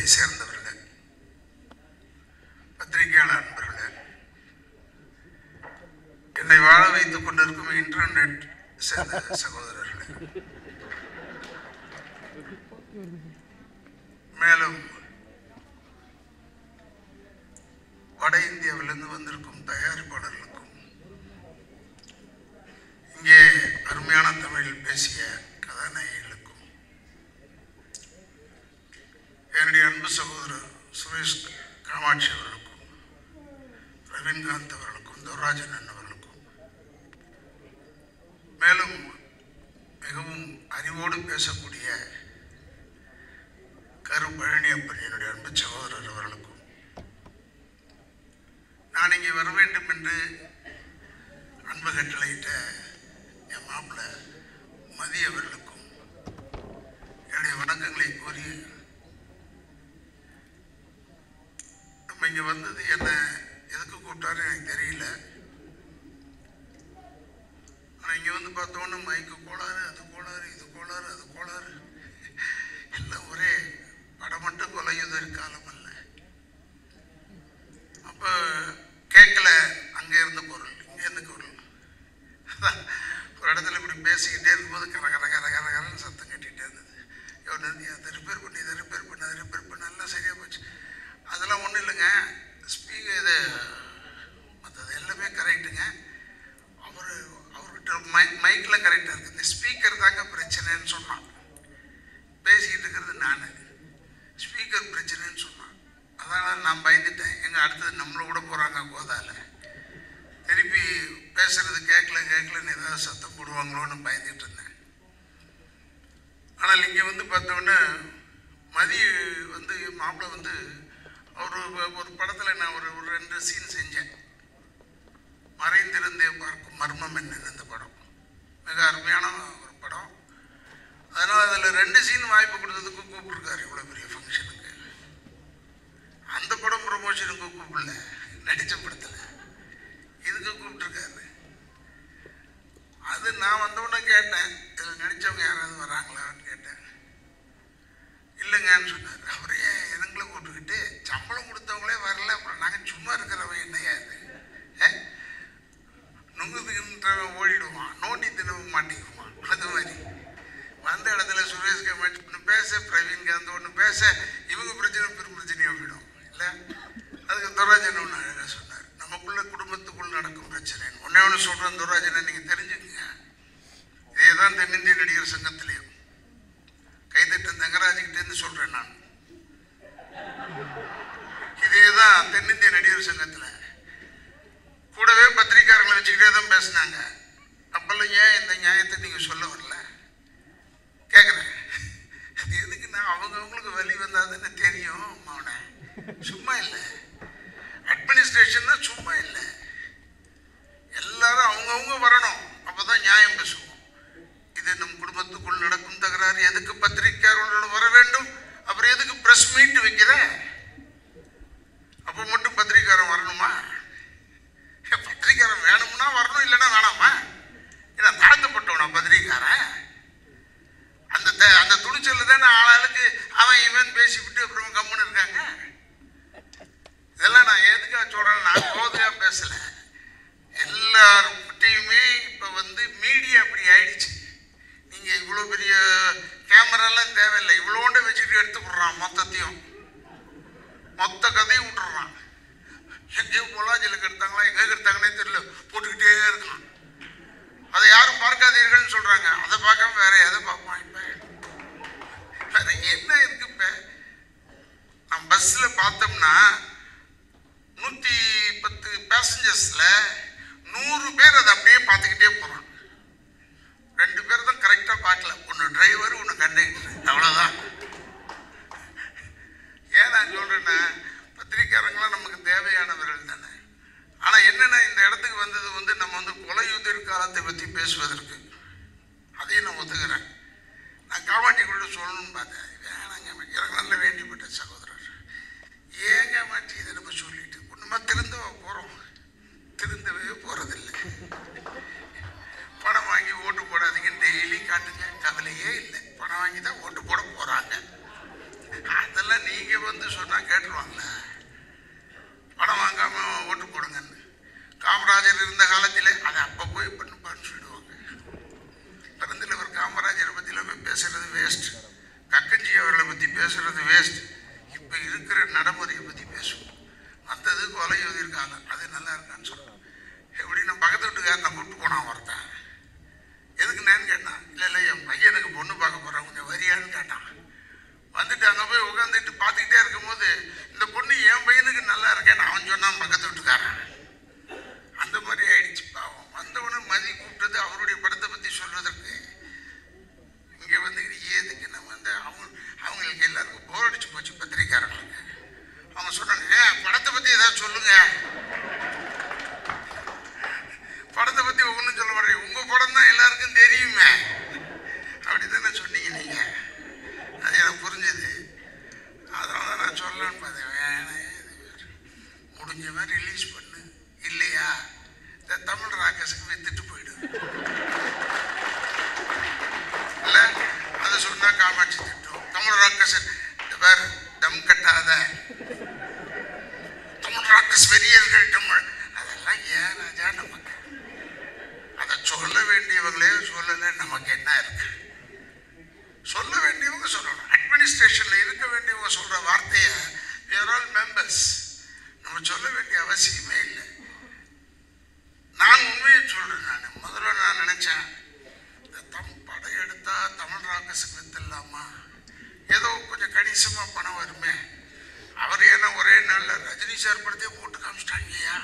குடும்பத்தை சேர்ந்தவர்களே பத்திரிகையாளர் அன்பர்களே என்னை வாழ வைத்துக் கொண்டிருக்கும் இன்டர்நெட் சேர்ந்த சகோதரர்களே மேலும் வட இந்தியாவிலிருந்து வந்திருக்கும் தயாரிப்பாளர்களுக்கும் இங்கே அருமையான தமிழில் பேசிய கதாநாயகிகளுக்கும் என்னுடைய அன்பு சகோதரர் சுரேஷ் காமாட்சி அவர்களுக்கும் ரவீன்காந்த் அவர்களுக்கும் துவராஜன் அவர்களுக்கும் மேலும் மிகவும் அறிவோடு பேசக்கூடிய கரு பழனியப்பன் என்னுடைய அன்பு சகோதரர் அவர்களுக்கும் நான் இங்கே வர வேண்டும் என்று அன்பு கட்டளையிட்ட என் மாப்பிள்ளை மதி அவர்களுக்கும் என்னுடைய வணக்கங்களை கூறி நம்ம இங்கே வந்தது என்ன எதுக்கு கூப்பிட்டாரு எனக்கு தெரியல ஆனால் இங்கே வந்து பார்த்தோன்னே மைக்கு கோளாறு அது கோளாறு இது கோளாறு அது கோளாறு எல்லாம் ஒரே படமட்டு கொலையுதல் காலம் அல்ல அப்போ கேட்கல அங்கே இருந்த பொருள் இங்கே இருந்த பொருள் அதான் ஒரு இடத்துல இப்படி பேசிக்கிட்டே இருக்கும்போது கர கர கர கர கரன்னு சத்தம் கட்டிகிட்டே இருந்தது எவ்வளோ அதை ரிப்பேர் பண்ணி இதை ரிப்பேர் பண்ணி அதை ரிப்பேர் பண்ண எல்லாம் சரியாக போச்சு அதெல்லாம் ஒன்றும் இல்லைங்க ஸ்பீக்கர் இது மற்றது எல்லாமே கரெக்டுங்க அவர் அவர்கிட்ட மை மைக்கில் கரெக்டாக இருக்குது இந்த ஸ்பீக்கர் தாங்க பிரச்சனைன்னு சொன்னான் பேசிக்கிட்டு இருக்கிறது நான் ஸ்பீக்கர் பிரச்சனைன்னு சொன்னான் அதனால் நான் பயந்துட்டேன் எங்கே அடுத்தது நம்மளை விட போகிறாங்க கோதால திருப்பி பேசுறது கேட்கல கேட்கலன்னு ஏதாவது சத்தம் போடுவாங்களோன்னு பயந்துட்டு இருந்தேன் ஆனால் இங்கே வந்து பார்த்தோன்னே மதி வந்து மாப்பிள்ளை வந்து அவர் ஒரு படத்தில் நான் ஒரு ஒரு ரெண்டு சீன் செஞ்சேன் மறைந்திருந்தே பார்க்கும் மர்மம் என்னன்னு இந்த படம் மிக அருமையான ஒரு படம் அதனால் அதில் ரெண்டு சீன் வாய்ப்பு கொடுத்ததுக்கு கூப்பிட்டுருக்காரு இவ்வளோ பெரிய ஃபங்க்ஷனுக்கு அந்த படம் ப்ரொமோஷனுக்கு கூப்பிடல நடித்த படத்தில் இதுக்கு கூப்பிட்டுருக்காரு அது நான் வந்தவுடனே கேட்டேன் இதில் நடித்தவங்க யாராவது வராங்களான்னு கேட்டேன் இல்லைங்கன்னு சொன்னார் அவர் ஏன் எங்களை கூப்பிட்டுக்கிட்டு சம்பளம் கொடுத்தவங்களே வரல அப்புறம் நாங்கள் சும்மா இருக்கிறவன் என்னையா இது ஏ? நுங்கு தின்றவன் ஓடிடுவான் நோண்டி தினவும் மாட்டிக்குவான் அது மாதிரி வந்த இடத்துல சுரேஷ் கமெண்ட் ஒன்று பேச பிரவீன் காந்த் ஒன்று பேச இவங்க பிரச்சனை பெரும் பிரச்சனையாக போயிடும் இல்லை அதுக்கு துராஜன் ஒன்று அழகாக சொன்னார் நமக்குள்ள குடும்பத்துக்குள் நடக்கும் பிரச்சனை ஒன்றே ஒன்று சொல்கிறேன் துராஜனை நீங்கள் தெரிஞ்சுக்கங்க இதே தான் தென்னிந்திய நடிகர் சங்கத்திலையும் கைதட்டும் தங்கராஜுக்கிட்டேருந்து சொல்கிறேன் நான் இதே தான் தென்னிந்திய நடிகர் சங்கத்தில் கூடவே பத்திரிக்காரங்களை வச்சுக்கிட்டே தான் பேசினாங்க அப்பெல்லாம் ஏன் இந்த நியாயத்தை நீங்கள் சொல்ல வரல கேட்குறேன் அது எதுக்குன்னா அவங்கவுங்களுக்கு வழி வந்தால் தானே தெரியும் அவனை சும்மா இல்லை அட்மினிஸ்ட்ரேஷன்னா சும்மா இல்லை எல்லாரும் அவங்கவுங்க வரணும் அப்போ தான் நியாயம் பேசுவோம் இது நம் குடும்பத்துக்குள் நடக்கும் தகராறு எதுக்கு பத்திரிக்கையாளர்களோட வர வேண்டும் அப்புறம் எதுக்கு ப்ரெஸ் மீட் வைக்கிற அப்போ மட்டும் பத்திரிக்காரன் வரணுமா ஏ, பத்திரிக்காரன் வேணும்னா வரணும் இல்லைன்னா வேணாமா ஏன்னா தாழ்த்தப்பட்டவனா பத்திரிக்காரன் அந்த த- அந்த துணிச்சல் தானே ஆளாளுக்கு அவன் இவன் பேசிவிட்டு அப்புறம் கம்முன்னு இருக்காங்க இதெல்லாம் நான் எதுக்காக சொல்றேன் நான் கோதையா பேசல எல்லார்கிட்டையுமே இப்போ வந்து மீடியா அப்படி ஆயிடுச்சு நீங்க இவ்வளோ பெரிய கேமராலாம் தேவையில்லை இவ்வளோண்ட வச்சுட்டு எடுத்து விடுறான் மொத்தத்தையும் மொத்த கதையும் விட்டுறான் எங்கேயோ பொள்ளாச்சியில் எடுத்தாங்களா எங்கே எடுத்தாங்கன்னே தெரியல போட்டுக்கிட்டே இருக்கான் அதை யாரும் பார்க்காதீர்கள்னு சொல்றாங்க அதை பார்க்காம வேற எதை பார்ப்பான் இப்ப வேற என்ன இருக்கு இப்ப நம்ம பஸ்ல பார்த்தோம்னா நூத்தி பத்து பேசஞ்சர்ஸ்ல நூறு பேர் அதை அப்படியே பார்த்துக்கிட்டே போறான் ரெண்டு பேர் தான் கரெக்டா பார்க்கல ஒன்று டிரைவர் ஒன்று கண்டக்டர் அவ்வளவுதான் ஏன் நான் சொல்றேன்னா பத்திரிக்காரங்களாம் நமக்கு தேவையானவர்கள் தானே ஆனா என்னன்னா இந்த இடத்துக்கு வந்தது வந்து நம்ம வந்து கொலையுதிர் காலத்தை பத்தி பேசுவதற்கு அதையும் நான் ஒத்துக்கிறேன் நான் காமாட்டி கூட சொல்லணும்னு பார்த்தேன் வேணாங்க எனக்கு நல்ல வேண்டிப்பட்ட சகோதரர் ஏங்க மாட்டி இதை நம்ம சொல்லிட்டு ஒன்றுமா திருந்தவா போறோம் திருந்தவே போறதில்லை பணம் வாங்கி ஓட்டு போடாதீங்கன்னு டெய்லி காட்டுங்க கவலையே இல்லை பணம் வாங்கி தான் ஓட்டு போட போறாங்க அதெல்லாம் நீங்க வந்து காமராஜர் இருந்த காலத்திலே அதை அப்போ போய் பண்ணுப்பான்னு சொல்லிடுவாங்க பெருந்தலைவர் காமராஜரை பற்றிலாம் போய் பேசுறது வேஸ்ட் கக்கஞ்சி அவர்களை பற்றி பேசுறது வேஸ்ட் இப்போ இருக்கிற நடைமுறையை பற்றி பேசுவோம் மற்றது கொலை எழுதியிருக்காங்க அது நல்லா இருக்கான்னு சொல்கிறோம் எப்படி நான் பக்கத்து வீட்டுக்காரனை கூப்பிட்டு போனான் ஒருத்தன் எதுக்கு நான் கேட்டான் இல்லை இல்லை என் பையனுக்கு பொண்ணு பார்க்க போகிறேன் கொஞ்சம் வரியான்னு கேட்டான் வந்துட்டு அங்கே போய் உட்காந்துட்டு பார்த்துக்கிட்டே இருக்கும்போது இந்த பொண்ணு என் பையனுக்கு நல்லா இருக்கேன்னு அவன் சொன்னான் பக்கத்து வீட்டுக்காரன் அந்த மாதிரி ஆயிடுச்சு பாவம் வந்தவனு மதி கூப்பிட்டது அவருடைய படத்தை பற்றி சொல்வதற்கு இங்கே வந்து ஏதுக்கு நம்ம அந்த அவங்க அவங்களுக்கு எல்லாருக்கும் போர் அடிச்சு போச்சு பத்திரிக்காரங்களுக்கு அவங்க சொன்னாங்க "ஏ, படத்தை பற்றி ஏதாவது சொல்லுங்க படத்தை பற்றி ஒன்றும் சொல்ல மாட்டேங்க உங்கள் படம் தான் எல்லாருக்கும் தெரியுமே அப்படி தானே சொன்னீங்க நீங்கள் அது எனக்கு புரிஞ்சுது அதனால தான் நான் சொல்லலான்னு பார்த்தேன் வேணாம் இது வேறு. முடிஞ்ச மாதிரி ரிலீஸ் பண்ணு இல்லையா இந்த தமிழ் ராக்கஸுக்கு வித்துட்டு போயிடு இல்லை அதை சொன்னா காமாட்சி திட்டம் தமிழ் ராக்கஸ் இந்த பேர் தம் கட்டாத தமிழ் ராக்கஸ் வெறியர்கள் தமிழ் அதெல்லாம் ஏன் ராஜா நமக்கு அதை சொல்ல வேண்டியவங்களே சொல்லலை நமக்கு என்ன இருக்கு சொல்ல வேண்டியவங்க சொல்லணும் அட்மினிஸ்ட்ரேஷன்ல இருக்க வேண்டியவங்க சொல்ற வார்த்தையை we are all members நம்ம சொல்ல வேண்டிய அவசியமே இல்லை நான் உண்மையை சொல்றேன் நான் முதல்ல நான் நினைச்சேன் இந்த தம் படம் எடுத்தா தமிழ் ராக்கஸுக்கு வித்துடலாமா ஏதோ கொஞ்சம் கணிசமா பணம் வருமே அவர் ஏன்னா ஒரே நாள்ல ரஜினி சார் படத்தையே போட்டு காமிச்சிட்டாங்கய்யா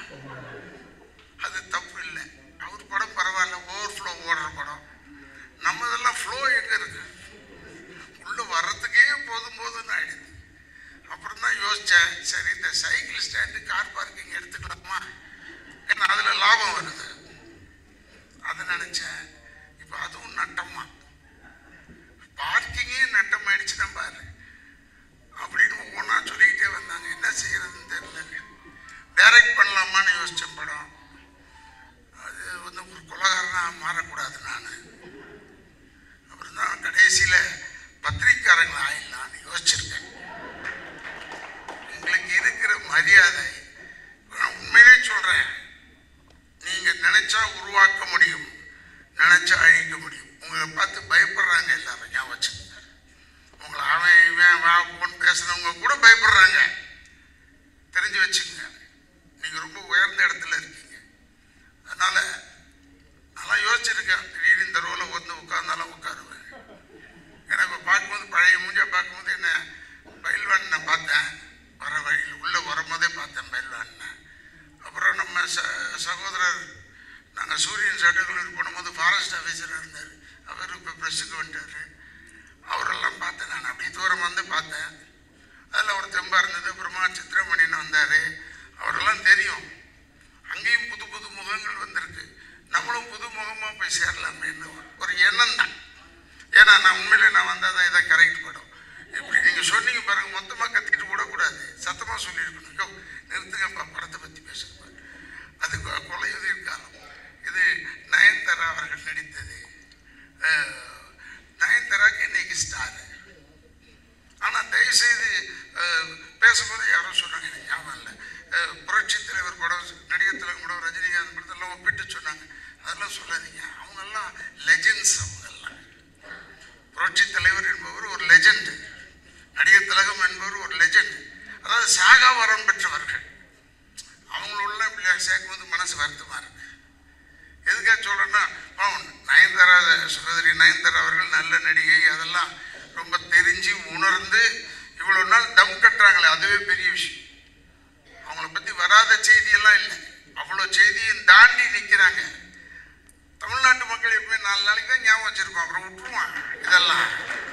அது தப்பு இல்லை அவர் படம் பரவாயில்ல ஓவர் ஃப்ளோ ஓடுற படம் நம்மதெல்லாம் ஃப்ளோ எங்க இருக்கு உள்ள வர்றதுக்கே போதும் போதும்னு ஆயிடுது அப்புறம் தான் யோசிச்சேன் சரி இந்த சைக்கிள் ஸ்டாண்டு கார் பார்க்கிங் எடுத்துக்கலாமா ஏன்னா அதுல லாபம் வருது அதை நினைச்சேன் இப்போ அதுவும் நட்டமா பார்க்கிங்கே நட்டம் ஆயிடுச்சுன்னா பாரு அப்படின்னு ஒவ்வொன்றா சொல்லிக்கிட்டே வந்தாங்க என்ன செய்யறதுன்னு தெரியல டைரக்ட் பண்ணலாமான்னு யோசிச்சேன் படம் அது வந்து ஒரு கொலகாரனா மாறக்கூடாது நான் அப்புறம் தான் கடைசியில் பத்திரிக்காரங்களை ஆயிடலான்னு யோசிச்சிருக்கேன் உங்களுக்கு இருக்கிற மரியாதை நான் உண்மையிலே சொல்றேன் நீங்க நினைச்சா உருவாக்க முடியும் நினைச்சா அழிக்க முடியும் உங்களை பார்த்து பயப்படுறாங்க எல்லாரும் ஞாபகம் வச்சுக்கோங்க உங்களை அவன் இவன் வா போன்னு பேசுனவங்க கூட பயப்படுறாங்க தெரிஞ்சு வச்சுக்கோங்க நீங்க ரொம்ப உயர்ந்த இடத்துல இருக்கீங்க அதனால நல்லா யோசிச்சிருக்கேன் திடீர்னு இந்த ரோல வந்து உட்கார்ந்தாலும் உட்காருவேன் எனக்கு பார்க்கும்போது பழைய மூஞ்சா பார்க்கும்போது என்ன பயில்வான் நான் பார்த்தேன் வர வழியில் உள்ளே வரும்போதே பார்த்தேன் பயில்வான் அப்புறம் நம்ம ச சகோதரர் நாங்கள் சூரியன் சட்டக்கல்லூரி போடும்போது ஃபாரஸ்ட் ஆஃபீஸராக இருந்தார் அவர் இப்போ ப்ரெஸ்ஸுக்கு வந்துட்டார் அவரெல்லாம் பார்த்தேன் நான் அப்படியே தூரம் வந்து பார்த்தேன் அதில் ஒரு தெம்பா இருந்தது அப்புறமா சித்திரமணின்னு வந்தார் அவரெல்லாம் தெரியும் அங்கேயும் புது புது முகங்கள் வந்திருக்கு நம்மளும் புது முகமாக போய் சேரலாமேன்னு ஒரு எண்ணம் தான் ஏன்னா நான் உண்மையிலே நான் வந்தால் தான் இதை கரெக்ட் படும் இப்படி நீங்கள் சொன்னீங்க பாருங்க மொத்தமாக கத்திட்டு விடக்கூடாது சத்தமாக சொல்லியிருக்கணும் யோ, நிறுத்துங்கப்பா படத்தை பற்றி பேசுங்க அது கொ- கொலையுதிர் காலம் இது நயன்தாரா அவர்கள் நடித்தது அஹ், நயன்தாராக்கு இன்னைக்கு ஸ்டார் ஆனால் தயவுசெய்து அஹ், பேசும்போது யாரோ சொன்னாங்க எனக்கு ஞாபகம் இல்லை அஹ், புரட்சி தலைவர் படம் நடிகர் திலகம் படம் ரஜினிகாந்த் படத்தெல்லாம் ஒப்பிட்டு சொன்னாங்க அதெல்லாம் சொல்லாதீங்க அவங்கெல்லாம் லெஜெண்ட்ஸ் அவங்கெல்லாம் புரட்சி தலைவர் என்பவர் ஒரு லெஜெண்ட் நடிகர் திலகம் என்பவர் ஒரு லெஜெண்ட் அதாவது சாகா வரம் பெற்றவர்கள் அவங்களோட இப்படி சேர்க்கும்போது மனசு வருத்தமா இருக்கு எதுக்காக சொல்றேன்னா பாவம் நயன்தாரா சகோதரி நயன்தாரா அவர்கள் நல்ல நடிகை அதெல்லாம் ரொம்ப தெரிஞ்சு உணர்ந்து இவ்வளவு நாள் தம் கட்டுறாங்களே அதுவே பெரிய விஷயம் அவங்கள பத்தி வராத செய்தியெல்லாம் இல்லை அவ்வளோ செய்தியும் தாண்டி நிற்கிறாங்க தமிழ்நாட்டு மக்கள் எப்பவுமே நாலு நாளைக்கு தான் ஞாபகம் வச்சிருக்கோம் அப்புறம் விட்டுருவான் இதெல்லாம்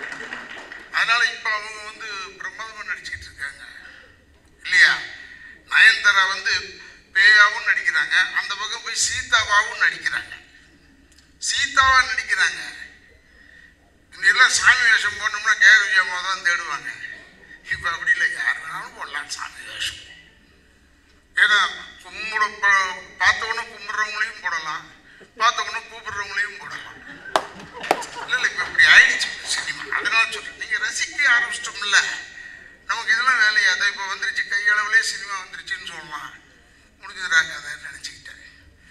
அதனால இப்போ அவங்க வந்து பிரமாதமா நடிச்சுக்கிட்டு இருக்காங்க இல்லையா நயன்தாரா வந்து பேயாவும் நடிக்கிறாங்க அந்த பக்கம் போய் சீதாவாவும் நடிக்கிறாங்க சீதாவா நடிக்கிறாங்க இதெல்லாம் சாமி வேஷம் போனோம்னா கேர் விஜயமாக தான் தேடுவாங்க இப்போ அப்படி இல்லை யார் வேணாலும் போடலாம் சாமி வேஷம் ஏன்னா கும்பிட ப- பார்த்தவொன்னே கும்பிட்றவங்களையும் போடலாம் பார்த்தவொன்னே கூப்பிடுறவங்களையும் போடலாம் இல்லை இல்லை இப்போ இப்படி ஆயிடுச்சு சினிமா அதனால சொல்றேன் நீங்கள் ரசிக்க ஆரம்பிச்சிட்டோம்ல நமக்கு இதெல்லாம் வேலையா அதை இப்போ வந்துருச்சு கையளவுலேயே சினிமா வந்துருச்சுன்னு சொல்லலாம் முடிஞ்சதுடா கதை நினச்சிக்கிட்டேன்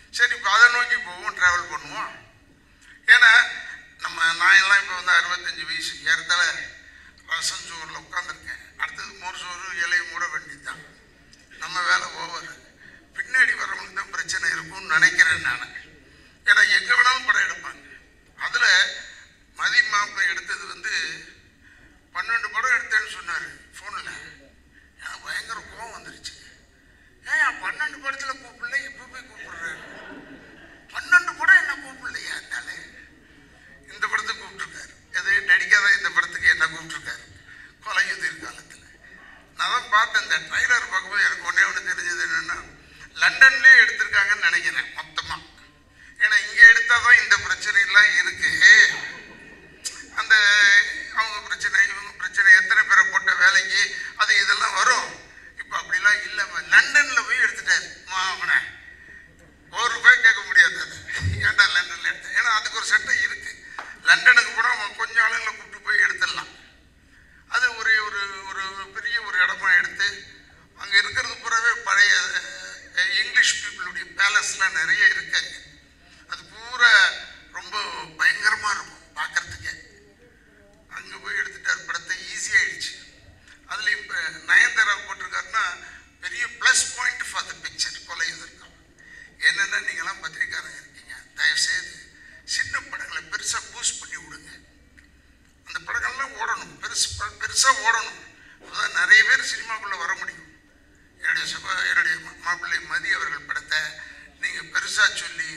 சரி இப்போ அதை நோக்கி போவோம் ட்ராவல் பண்ணுவோம் ஏன்னா நம்ம நான் எல்லாம் இப்போ வந்து அறுபத்தஞ்சு வயசு ஏறத்தால ரசம் சோறில் உட்காந்துருக்கேன் அடுத்தது மோர் சோறு இலையை மூட வேண்டியதுதான் நம்ம வேலை ஓவர் பின்னாடி வரவங்களுக்கு தான் பிரச்சனை இருக்கும்னு நினைக்கிறேன் நான் ஏன்னா எங்கே வேணாலும் படம் எடுப்பாங்க அதில் மதி மாப்பிள்ளை எடுத்தது வந்து பன்னெண்டு படம் எடுத்தேன்னு சொன்னார் ஃபோனில் எனக்கு பயங்கர கோவம் வந்துருச்சு ஏன் பன்னெண்டு படத்தில் கூப்பிடல இப்போ போய் கூப்பிடுறாரு பன்னெண்டு படம் என்ன கூப்பிடலையா இருந்தாலே இந்த படத்துக்கு கூப்பிட்டுருக்காரு எது நடிக்காத இந்த படத்துக்கு என்ன கூப்பிட்டுருக்காரு கொலையுதிர் காலத்தில் நான் தான் பார்த்தேன் இந்த ட்ரைலர் பார்க்கும்போது எனக்கு ஒன்றே ஒன்று தெரிஞ்சது என்னென்னா லண்டன்லேயே எடுத்திருக்காங்கன்னு நினைக்கிறேன் மொத்தமாக ஏன்னா இங்கே எடுத்தால் தான் இந்த பிரச்சனைலாம் இருக்குது அந்த அவங்க பிரச்சனை இவங்க பிரச்சனை எத்தனை பேரை போட்ட வேலைக்கு அது இதெல்லாம் வரும் இப்போ அப்படிலாம் இல்லை லண்டனில் போய் எடுத்துட்டாரு மாவனை ஒரு ரூபாய் கேட்க முடியாது அது ஏன்டா லண்டனில் எடுத்தேன் ஏன்னா அதுக்கு ஒரு சட்டம் இருக்கு லண்டனுக்கு கூட அவன் கொஞ்சம் ஆளுங்களை கூப்பிட்டு போய் எடுத்துடலாம் அது ஒரு ஒரு ஒரு பெரிய ஒரு இடமா எடுத்து அங்கே இருக்கிறது பூராவே பழைய அஹ், இங்கிலீஷ் பீப்புளுடைய பேலஸ்லாம் நிறைய இருக்காங்க அது பூரா ரொம்ப பயங்கரமாக இருக்கும் பார்க்கறதுக்கே அங்கே போய் எடுத்துட்டார் படத்தை ஈஸியாகிடுச்சு அதில் இப்போ நயன்தாரா போட்டிருக்காருன்னா பெரிய plus point for the picture கொலை எதிர்க்கும் என்னென்னா நீங்களாம் பத்திரிக்காரங்க இருக்கீங்க தயவுசெய்து சின்ன படங்களை பெருசாக பூஸ்ட் பண்ணி விடுங்க அந்த படங்கள்லாம் ஓடணும் பெருசு பெருசாக ஓடணும் அப்பதான் நிறைய பேர் சினிமாக்குள்ளே வர முடியும் என்னுடைய சகோ என்னுடைய மா- மாப்பிள்ளை மதி அவர்கள் படத்தை நீங்கள் பெருசாக சொல்லி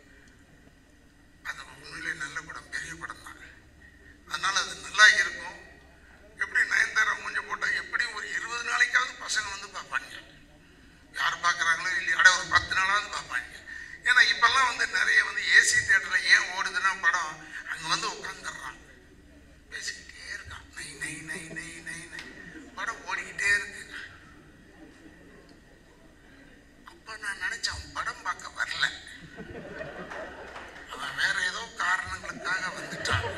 அது உண்மையிலே நல்ல படம் பெரிய படம் தான் அதனால் அது நல்லா இருக்கும் எப்படி நயன்தாரா மூஞ்ச போட்டால் எப்படியும் ஒரு இருபது நாளைக்காவது பசங்க வந்து பார்ப்பாங்க யார் பார்க்குறாங்களோ இல்லையா அட ஒரு பத்து நாளாவது பார்ப்பாங்க ஏன்னா இப்போல்லாம் வந்து நிறைய வந்து ஏசி தேட்டரில் ஏன் ஓடுதுன்னா படம் அங்கே வந்து உட்காந்துடுறான் பேசிக்கிட்டே இருக்கான் நை நை நை நை நை நை படம் ஓடிக்கிட்டே இருக்கு அப்போ நான் நினச்சேன் அவன் படம் பார்க்க வரல அவன் வேற ஏதோ காரணங்களுக்காக வந்துட்டான்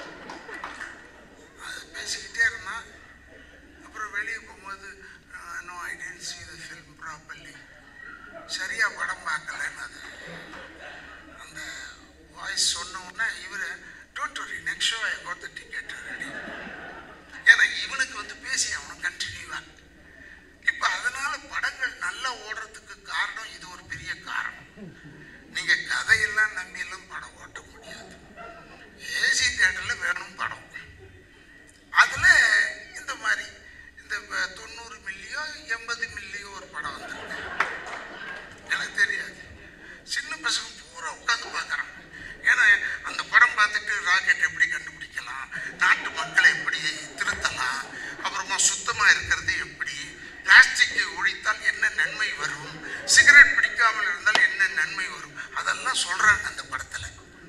அது பேசிக்கிட்டே இருந்தான் அப்புறம் வெளியே போகும்போது no I didn't see the film properly சரியா படம் பார்க்கலன்னு அது அந்த வாய்ஸ் சொன்ன உடனே இவர் don't worry next show I got the ticket ready ஏன்னா இவனுக்கு வந்து பேசி அவனும் கண்டினியூவா இப்போ அதனால படங்கள் நல்லா ஓடுறதுக்கு காரணம் இது ஒரு பெரிய காரணம் நீங்க கதையெல்லாம் நம்பியெல்லாம் படம் ஓட்ட முடியாது ஏசி தேட்டரில் வேணும் படம் அதுல இந்த மாதிரி இந்த ப- தொண்ணூறு மில்லியோ எண்பது மில்லியோ ஒரு படம் வந்திருக்கு எனக்கு தெரியாது சின்ன பசங்க பூரா உட்காந்து பார்க்குறான் ஏன்னா அந்த படம் பார்த்துட்டு ராக்கெட் எப்படி கண்டுபிடிக்கலாம் நாட்டு மக்களை எப்படி திருத்தலாம் அப்புறமா சுத்தமாக இருக்கிறது எப்படி பிளாஸ்டிக்கை ஒழித்தால் என்ன நன்மை வரும் சிகரெட் பிடிக்காமல் இருந்தால் என்ன நன்மை வரும் அதெல்லாம் சொல்றாங்க அந்த படத்துல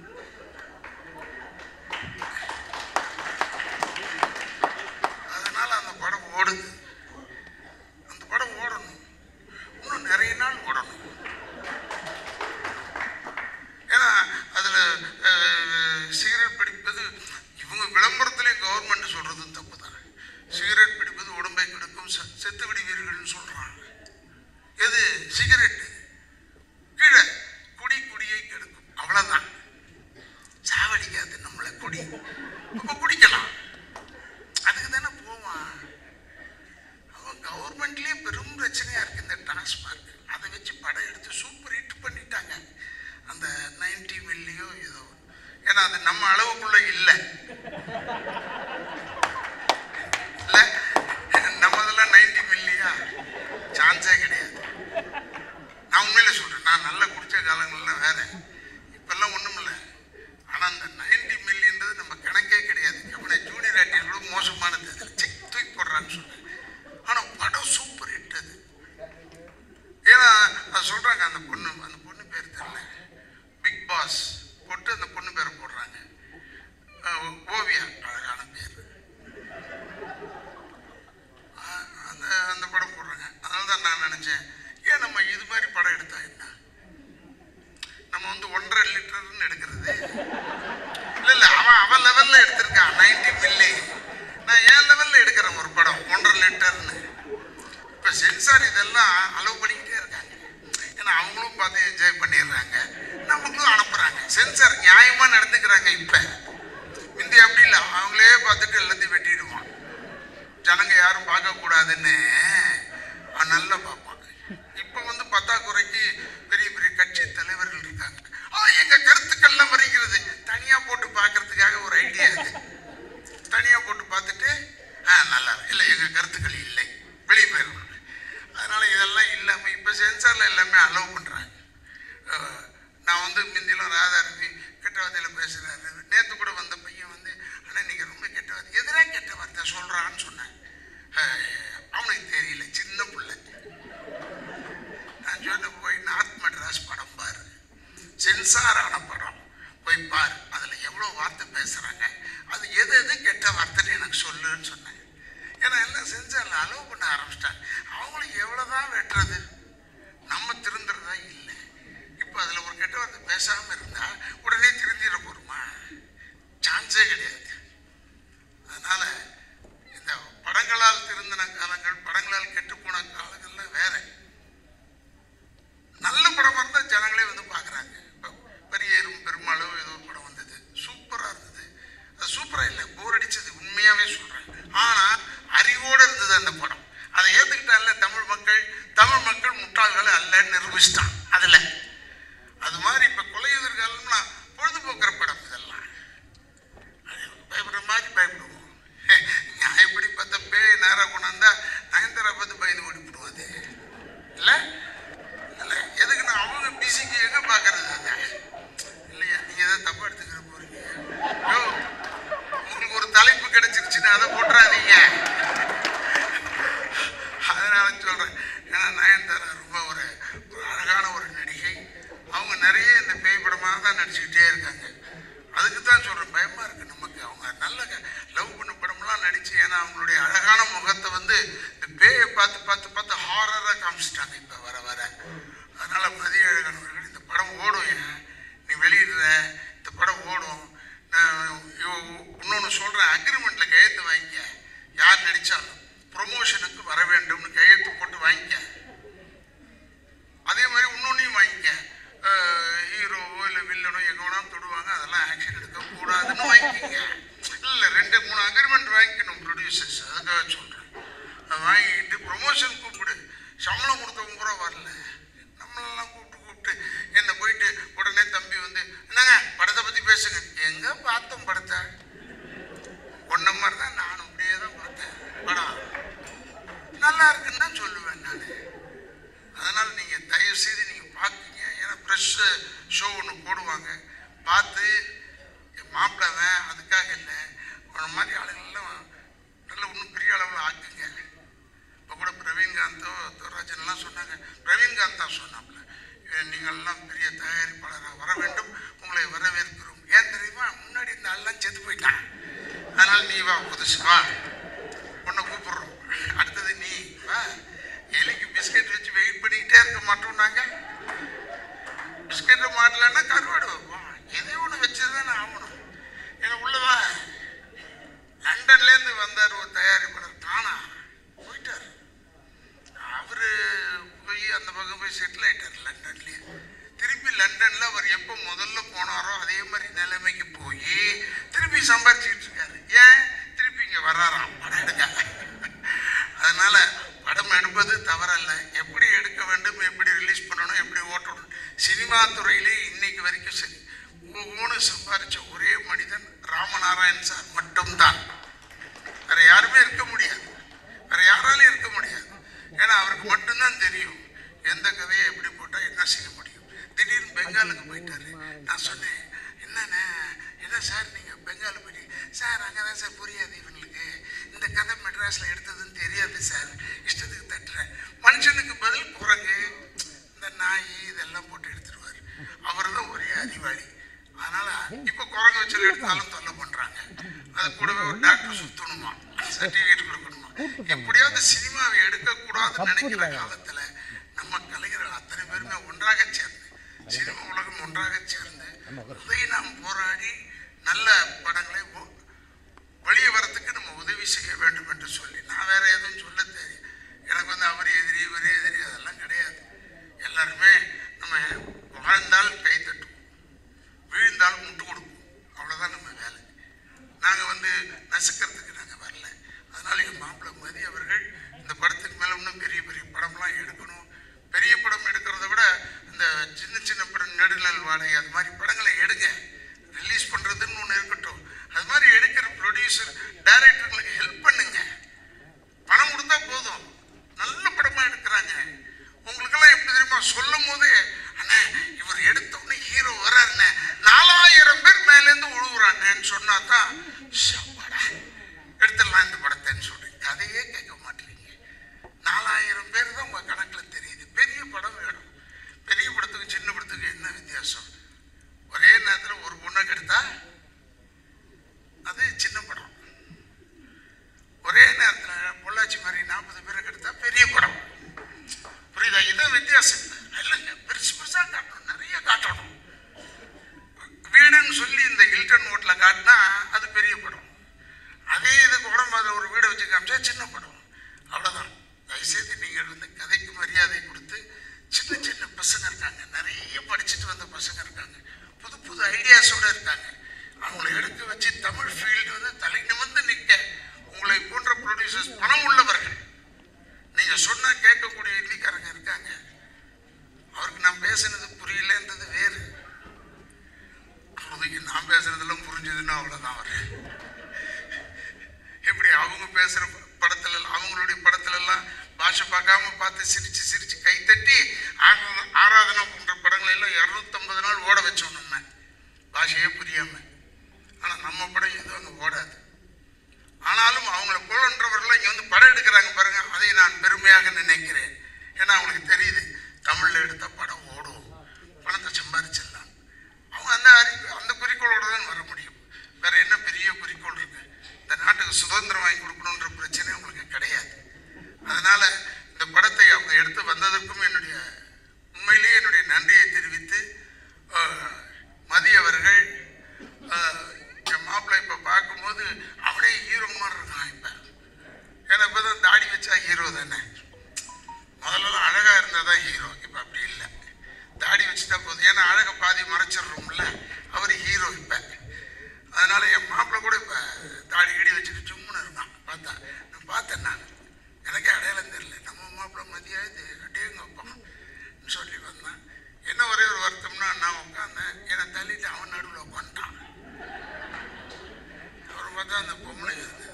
அதனால அந்த படம் ஓடுது அந்த படம் ஓடணும் இன்னும் நிறைய நாள் ஓடணும் ஏன்னா அதில் சிகரெட் பிடிப்பது இவங்க விளம்பரத்திலே கவர்மெண்ட் சொல்றது தப்பு தான் சிகரெட் பிடிப்பது உடம்பை கெடுக்கும் செ- செத்து விடுவீர்கள்னு சொல்றாங்க எது சிகரெட் கீழே குடி குடியை கெடுக்கும் அவ்வளவுதான் சாவடிக்காது நம்மளை குடி அப்ப குடிக்கலாம் அதுக்கு தானே போவான் அவன் கவர்மெண்ட்லயே பெரும் பிரச்சனையா இருக்கு இந்த டாஸ்மாக் அதை வச்சு படம் எடுத்து சூப்பர் ஹிட் பண்ணிட்டாங்க அந்த 90 மில்லியோ ஏதோ ஏன்னா அது நம்ம அளவுக்குள்ள இல்லை இல்ல நம்மதெல்லாம் 90 மில்லியா சான்ஸே கிடையாது நான் உண்மையில சொல்றேன் நான் நல்லா குடிச்ச காலங்கள்லாம் வேற இப்பெல்லாம் ஒண்ணுமில்ல ஆனா அந்த 90 மில்லின்றது நம்ம கணக்கே கிடையாது அவனை ஜூனியர் ஆக்டர் கூட மோசமானது அதில் செக் தூக்கி போடுறான்னு சொல்றேன் ஆனா படம் சூப்பர் ஹிட் அது ஏன்னா அது சொல்றாங்க அந்த பொண்ணு அந்த பொண்ணு பேர் தெரியல பிக் பாஸ் போட்டு அந்த பொண்ணு பேரை போடுறாங்க அஹ் ஓவியா அழகான பேர் அஹ் அந்த அந்த படம் போடுறாங்க அதனால தான் நான் நினைச்சேன் ஏன் நம்ம இது மாதிரி படம் எடுத்தா என்ன நம்ம வந்து ஒன்றரை லிட்டர்னு எடுக்கிறது இல்ல இல்ல அவன் அவன் லெவல்ல எடுத்திருக்கான் 90 மில்லி நான் என் லெவல்ல எடுக்கிறேன் ஒரு படம் ஒன்றரை லிட்டர்னு இப்ப சென்சார் இதெல்லாம் அலோவ் பண்ணிக்கிட்டே இருக்காங்க ஏன்னா அவங்களும் பார்த்து என்ஜாய் பண்ணிடுறாங்க நமக்கும் அனுப்புறாங்க சென்சார் நியாயமா நடந்துக்கிறாங்க இப்ப முந்தி அப்படி இல்லை அவங்களே பார்த்துட்டு எல்லாத்தையும் வெட்டிடுவான் ஜனங்க யாரும் பார்க்கக்கூடாதுன்னு அவன் நல்லா பார்ப்பான் இப்போ வந்து பத்தாக்குறைக்கு பெரிய பெரிய கட்சி தலைவர்கள் இருக்காங்க ஆ எங்க கருத்துக்கள்லாம் வருகிறது தனியா போட்டு பார்க்கறதுக்காக ஒரு ஐடியா இது தனியா போட்டு பார்த்துட்டு ஆ நல்லா இருக்கு. இல்லை எங்க கருத்துக்கள் இல்லை வெளியே போயிடணும் அதனால இதெல்லாம் இல்லாம இப்ப சென்சார்ல எல்லாமே அலோவ் பண்றாங்க அஹ், நான் வந்து முந்திலாம் ராதா ரவி கெட்ட வார்த்தையில பேசுறாரு நேத்து கூட வந்த பையன் வந்து ஆனா நீங்க ரொம்ப கெட்ட வார்த்தை எதிராக கெட்ட வார்த்தை சொல்றான்னு சொன்னேன் அஹ், அவனுக்கு தெரியல சின்ன பிள்ளை நான் சொன்ன போய் நார்த் மெட்ராஸ் படம் பாரு சென்சாரான படம் போய் பாரு அதுல எவ்வளவு வார்த்தை பேசுறாங்க அது எது எது கெட்ட வார்த்தைன்னு எனக்கு சொல்லுன்னு சொன்னேன் ஏன்னா எல்லாம் சென்சார்ல அலோவ் பண்ண ஆரம்பிச்சிட்டாங்க அவங்களுக்கு எவ்வளவுதான் வெட்டுறது நம்ம திருந்துறதா இல்லை இப்போ அதுல ஒரு கெட்ட வார்த்தை பேசாம இருந்தா உடனே திருந்திட போறோமா சான்ஸே கிடையாது அதனால இந்த படங்களால் திருந்தின காலங்கள் படங்களால் கெட்டுப்போன காலங்கள்லாம் வேற நல்ல படமா இருந்தா ஜனங்களே வந்து பார்க்கறாங்க இப்போ பெரியரும் பெருமாளோ ஏதோ ஒரு படம் வந்தது சூப்பரா இருந்தது அது சூப்பரா இல்லை போர் அடிச்சது உண்மையாவே சொல்றேன் ஆனா அறிவோட இருந்தது அந்த படம் அதை ஏத்துக்கிட்டால தமிழ் மக்கள் தமிழ் மக்கள் முட்டாள்கள் அல்லன்னு நிரூபிச்சிட்டான் அதுல அது மாதிரி இப்ப கொலை எதிர்காலம்னா பொழுதுபோக்குற படம் இதெல்லாம் அது பயப்படுற மாதிரி பயப்படுவோம் ஹே, நான் எப்படி பார்த்த பேய் நேரம் கொண்டாந்தா நயன்தாரா பார்த்து பயந்து ஓடிவிடுவோம் அது இல்லை இல்லை எதுக்குன்னா அவங்க பிசிக்கு எங்க பார்க்கறது அதை இல்லையா நீங்க ஏதாவது தப்பா எடுத்துக்கிற போறீங்க யோ உங்களுக்கு ஒரு தலைப்பு கிடைச்சிருச்சுன்னா அதை போட்டுறாதீங்க அதனால சொல்றேன் ஏன்னா நயன்தாரா ரொம்ப ஒரு ஒரு அழகான ஒரு நடிகை அவங்க நிறைய இந்த பேய் படமாக தான் நடிச்சுக்கிட்டே இருக்காங்க அதுக்கு தான் சொல்றேன் பயமா இருக்கு நமக்கு அவங்க நல்ல லவ் பண்ண படம்லாம் நடிச்சு ஏன்னா அவங்களுடைய அழகான முகத்தை வந்து இந்த பேயை பார்த்து பார்த்து பார்த்து ஹாரராக காமிச்சிட்டாங்க இப்போ வர வர அதனால மதிய அழகன் அவர்கள் இந்த படம் ஓடும் ஏன் நீ வெளியிடுற இந்த படம் ஓடும் நான் இன்னொன்று சொல்கிறேன் அக்ரிமெண்ட்டில் கையெழுத்து வாங்கிக்க யார் நடித்தாலும் ப்ரொமோஷனுக்கு வர வேண்டும்னு கையெழுத்து போட்டு வாங்கிக்க அதே மாதிரி இன்னொன்னையும் வாங்கிக்க ஹீரோவோ இல்லை வில்லனோ எங்கே வேணாலும் தொடுவாங்க அதெல்லாம் ஆக்ஷன் எடுக்கக்கூடாதுன்னு வாங்கிக்கங்க இல்லை ரெண்டு மூணு அக்ரிமெண்ட் வாங்கிக்கணும் ப்ரொடியூசர்ஸ் அதுக்காக சொல்கிறேன் அதை வாங்கிக்கிட்டு ப்ரொமோஷன் கூப்பிடு சம்பளம் கொடுத்தவங்க கூட வரல நம்மளெல்லாம் கூப்பிட்டு கூப்பிட்டு என்னை போயிட்டு உடனே தம்பி வந்து என்னங்க படத்தை பற்றி பேசுங்க எங்கே பார்த்தோம் படத்தை ஒன்ன மாதிரி தான் நானும் அப்படியே தான் பார்த்தேன் படம் நல்லா இருக்குன்னு தான் சொல்லுவேன் நான் அதனால நீங்க தயவு செய்து நீங்க பார்க்குங்க ஏன்னா ப்ரெஷ் ஷோ ஒன்று போடுவாங்க பார்த்து என் மாப்பிள்ளவன் அதுக்காக இல்லை அவன மாதிரி ஆளுங்கள்லாம் நல்ல இன்னும் பெரிய அளவில் ஆக்குங்க இப்போ கூட பிரவீன்காந்தோ துவராஜன்லாம் சொன்னாங்க பிரவீன்காந்த் தான் சொன்னாப்புல "இவன் நீங்கள்லாம் பெரிய தயாரிப்பாளராக வர வேண்டும் உங்களை வரவேற்கிறோம் ஏன் தெரியுமா முன்னாடி இந்த ஆள்லாம் செத்து போயிட்டான் அதனால நீ வா புதுசு வா உன்னை கூப்பிடுறோம் அடுத்தது நீ வா எலிக்கு பிஸ்கெட் வச்சு வெயிட் பண்ணிக்கிட்டே இருக்க மாட்டோம் நாங்க பிஸ்கெட்டை மாட்டலன்னா கருவாடு வைப்போம் எதை ஒன்று வச்சுதானே ஆகணும் ஏன்னா உள்ளவா லண்டன்லேருந்து வந்தார் ஒரு தயாரிப்பாளர் தானா போயிட்டார் அவரு போய் அந்த பக்கம் போய் செட்டில் ஆயிட்டார் லண்டன்லயே திருப்பி லண்டன்ல அவர் எப்போ முதல்ல போனாரோ அதே மாதிரி நிலைமைக்கு போய் திருப்பி சம்பாதிச்சுட்டு இருக்காரு ஏன் திருப்பி இங்க வராராம் படம் எடுக்க அதனால படம் எடுப்பது தவறல்ல எப்படி எடுக்க வேண்டும் எப்படி ரிலீஸ் பண்ணணும் எப்படி ஓட்டணும் சினிமா துறையிலே இன்னைக்கு வரைக்கும் சரி ஒவ்வொன்று சம்பாதிச்ச ஒரே மனிதன் ராமநாராயண் சார் மட்டும்தான் வேற யாருமே இருக்க முடியாது வேற யாராலையும் இருக்க முடியாது ஏன்னா அவருக்கு மட்டும்தான் தெரியும் எந்த கதையை எப்படி போட்டா என்ன செய்ய முடியும் திடீர்னு பெங்காலுக்கு போயிட்டாரு நான் சொன்னேன் என்னண்ணே என்ன சார் நீங்க பெங்கால் போயிட்டு சார் அங்கதான் சார் புரியாது இவங்களுக்கு இந்த கதை மெட்ராஸ்ல எடுத்ததுன்னு தெரியாது சார் இஷ்டத்துக்கு தட்டுறேன் மனுஷனுக்கு பதில் குரங்கு இந்த நாய் இதெல்லாம் போட்டு எடுத்துருவாரு அவர் தான் ஒரே அறிவாளி அதனால இப்ப குரங்கு வச்சு எடுத்தாலும் தொல்லை பண்றாங்க அது கூடவே ஒரு டாக்டர் சுத்தணுமா சர்டிபிகேட் கொடுக்கணுமா எப்படியாவது சினிமாவை எடுக்கக்கூடாதுன்னு நினைக்கிற காலத்துல நம்ம கலைஞர்கள் அத்தனை பேருமே ஒன்றாக சேர்ந்து சினிமா உலகம் ஒன்றாக சேர்ந்து அதை நாம் போராடி நல்ல படங்களை ஒ- வெளியே வரத்துக்கு நம்ம உதவி செய்ய வேண்டும் என்று சொல்லி நான் வேற எதுவும் சொல்ல தெரியும் எனக்கு வந்து அவர் எதிரி இவர் எதிரி அதெல்லாம் கிடையாது எல்லாருமே அது மாதிரி படங்களை எடுங்க ரிலீஸ் பண்ணுறதுன்னு ஒன்று இருக்கட்டும் அது மாதிரி எடுக்கிற ப்ரொடியூசர் டைரக்டர்களுக்கு ஹெல்ப் பண்ணுங்க பணம் கொடுத்தா போதும் நல்ல படமா எடுக்கிறாங்க உங்களுக்கெல்லாம் எப்படி தெரியுமா சொல்லும் போதே அண்ணே இவர் எடுத்த உடனே ஹீரோ வர்றாருண்ணே நாலாயிரம் பேர் மேலேருந்து உழுவுறாங்கன்னு சொன்னா தான் "ஷப்பாடா, எடுத்துடலாம் இந்த படத்தைன்னு சொல்லி கதையே கேட்க மாட்டேறீங்க நாலாயிரம் பேர் தான் உங்க கணக்குல தெரியுது பெரிய படம் வேணும் பெரிய படத்துக்கு சின்ன படத்துக்கு என்ன வித்தியாசம் ஒரே நேரத்தில் ஒரு பொண்ணை கெடுத்தா அது சின்ன படம் ஒரே நேரத்தில் பொள்ளாச்சி மாதிரி நாற்பது பேரை கெடுத்தா பெரிய படம் புரியுதா இதான் வித்தியாசம் இல்லைங்க பெருசு பெருசாக காட்டணும் நிறைய காட்டணும் வீடுன்னு சொல்லி இந்த ஹில்டன் ஹோட்டலில் காட்டினா அது பெரிய படம் அதே இதுக்கு உடம்பு அதில் ஒரு வீடை வச்சு காமிச்சா சின்ன படம் அவ்வளோதான் தயவுசெய்து நீங்கள் வந்து கதைக்கு மரியாதை கொடுத்து சின்ன சின்ன பசங்க இருக்காங்க நிறைய படிச்சுட்டு வந்த பசங்க இருக்காங்க புது புது ஐடியாஸோட இருக்காங்க அவங்கள எடுக்க வச்சு தமிழ் ஃபீல்டு வந்து தலை நிமிர்ந்து நிற்க உங்களை போன்ற ப்ரொடியூசர்ஸ் பணம் உள்ளவர்கள் நீங்க சொன்னா கேட்கக்கூடிய இந்திக்காரங்க இருக்காங்க அவருக்கு நான் பேசுனது புரியலன்றது வேறு அவங்களுக்கு நான் பேசுறதெல்லாம் புரிஞ்சதுன்னா அவ்வளவுதான் அவரு எப்படி அவங்க பேசுற படத்துல எல்லாம் அவங்களுடைய படத்துல எல்லாம் பாஷை பார்க்காம பார்த்து சிரிச்சு சிரிச்சு கை தட்டி ஆரா- ஆராதனை போன்ற படங்களை எல்லாம் இரநூத்தம்பது நாள் ஓட வச்சோம் நம்ம பாஷையே புரியாம ஆனா நம்ம படம் எதுவும் அங்க ஓடாது ஆனாலும் அவங்கள போலன்றவர்கள் இங்க வந்து படம் எடுக்கிறாங்க பாருங்க அதை நான் பெருமையாக நினைக்கிறேன் ஏன்னா அவங்களுக்கு தெரியுது தமிழ்ல எடுத்த படம் ஓடும் பணத்தை சம்பாதிச்சிடலாம் அவங்க அந்த அறிவு அந்த குறிக்கோளோட தான் வர முடியும் வேற என்ன பெரிய குறிக்கோள் இருக்கு இந்த நாட்டுக்கு சுதந்திரம் வாங்கி கொடுக்கணுன்ற பிரச்சனை உங்களுக்கு கிடையாது அதனால இந்த படத்தை அவங்க எடுத்து வந்ததற்கும் என்னுடைய உண்மையிலேயே என்னுடைய நன்றியை தெரிவித்து அஹ், மதி அவர்கள் அஹ், என் மாப்பிள்ளை இப்போ பார்க்கும்போது அவனே ஹீரோ மாதிரி இருக்கான் இப்போ ஏன்னா இப்போ தான் தாடி வச்சா ஹீரோ தானே முதல்லலாம் அழகாக இருந்தால் தான் ஹீரோ இப்போ அப்படி இல்லை தாடி வச்சுட்டா போதும் ஏன்னா அழகை பாதி மறைச்சிடுறோம்ல அவர் ஹீரோ இப்போ அதனால என் மாப்பிள்ளை கூட இப்போ தாடி கீடி வச்சுட்டு சும்முன்னு இருக்கான் பார்த்தா நான் பார்த்தேன் நான் எனக்கே அடையாளம் தெரியல நம்ம மாப்பிள்ளை மதியாது அட்டேங்கப்பா சொல்லி வந்தேன் என்ன ஒரே ஒரு வருத்தம்னா நான் உட்காந்தேன் என்னை தள்ளிட்டு அவன் நடுவில் உட்காந்துட்டான் அப்புறம் பார்த்தா அந்த பொம்பளை இருந்தது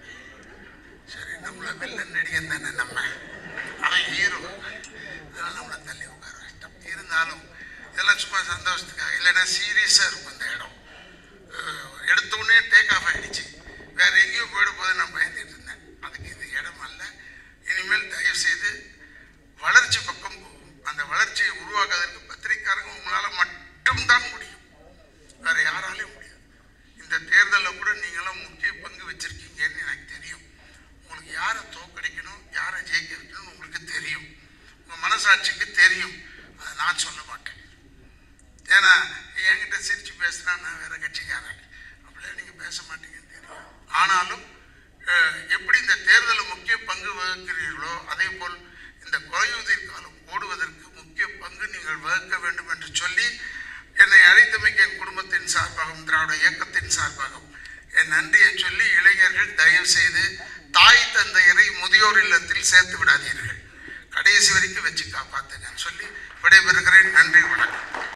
சரி நம்மள வில்லன் நடிகன் தானே நம்ம அவன் ஹீரோ அதனால நம்மளை தள்ளி உட்கார வச்சிட்டோம் இருந்தாலும் இதெல்லாம் சும்மா சந்தோஷத்துக்காக இல்லைன்னா சீரியஸாக இருக்கும் இந்த இடம் அஹ் எடுத்த உடனே டேக் ஆஃப் ஆயிடுச்சு வேற எங்கேயோ போயிட போது நான் பயந்துட்டு இருந்தேன் அதுக்கு இது இடம் அல்ல இனிமேல் தயவு செய்து வளர்ச்சி பக்கம் போகும் அந்த வளர்ச்சியை உருவாக்குவதற்கு பத்திரிக்காரங்க உங்களால மட்டும்தான் முடியும் வேற யாராலையும் முடியாது இந்த தேர்தலில் கூட நீங்களாம் முக்கிய பங்கு வச்சிருக்கீங்கன்னு எனக்கு தெரியும் உங்களுக்கு யாரை தோக்கடிக்கணும் யாரை ஜெயிக்க வைக்கணும்னு உங்களுக்கு தெரியும் உங்க மனசாட்சிக்கு தெரியும் அதை நான் சொல்ல மாட்டேன் ஏன்னா என்கிட்ட சிரிச்சு பேசுனா நான் வேற கட்சிக்காரன் அப்படியே நீங்க பேச மாட்டீங்கன்னு தெரியும் ஆனாலும் அஹ், எப்படி இந்த தேர்தலில் முக்கிய பங்கு வகிக்கிறீர்களோ அதே போல் இந்த கொலையுதிர் காலம் ஓடுவதற்கு முக்கிய பங்கு நீங்கள் வகுக்க வேண்டும் என்று சொல்லி என்னை அழைத்தமைக்கு என் குடும்பத்தின் சார்பாகவும் திராவிட இயக்கத்தின் சார்பாகவும் என் நன்றியை சொல்லி இளைஞர்கள் தயவு செய்து தாய் தந்தையரை முதியோர் இல்லத்தில் சேர்த்து விடாதீர்கள் கடைசி வரைக்கும் வச்சு காப்பாத்துங்கன்னு சொல்லி விடைபெறுகிறேன் நன்றி வணக்கம்